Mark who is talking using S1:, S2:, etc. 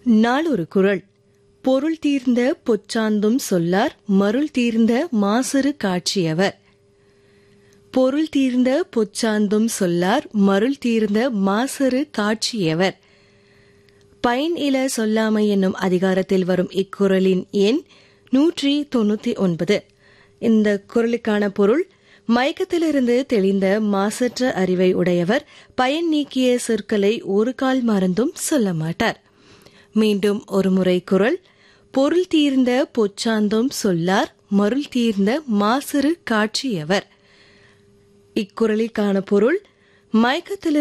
S1: நாளொரு குறள் பொருள் தீர்ந்த பொச்சாந்தும் சொல்லார் மருள் தீர்ந்த மாசறு காட்சியவர் பொருள் தீர்ந்த பொச்சாந்தும் சொல்லார் மருள் தீர்ந்த மாசறு காட்சியவர் பயன் இல சொல்லாமை என்னும் அதிகாரத்தில் வரும் இக்குறளின் எண் நூற்றி தொண்ணூத்தி ஒன்பது இந்த குரலுக்கான பொருள் மயக்கத்திலிருந்து தெளிந்த மாசற்ற அறிவை உடையவர் பயன் நீக்கிய சொற்களை ஒரு கால் மறந்தும் சொல்ல மாட்டார் மீண்டும் ஒருமுறை குரல் பொருள் தீர்ந்த பொச்சாந்தும் சொல்லார் மருள் தீர்ந்த மாசறு காட்சியவர் இக்குறளிற்கான பொருள் மயக்கத்தில்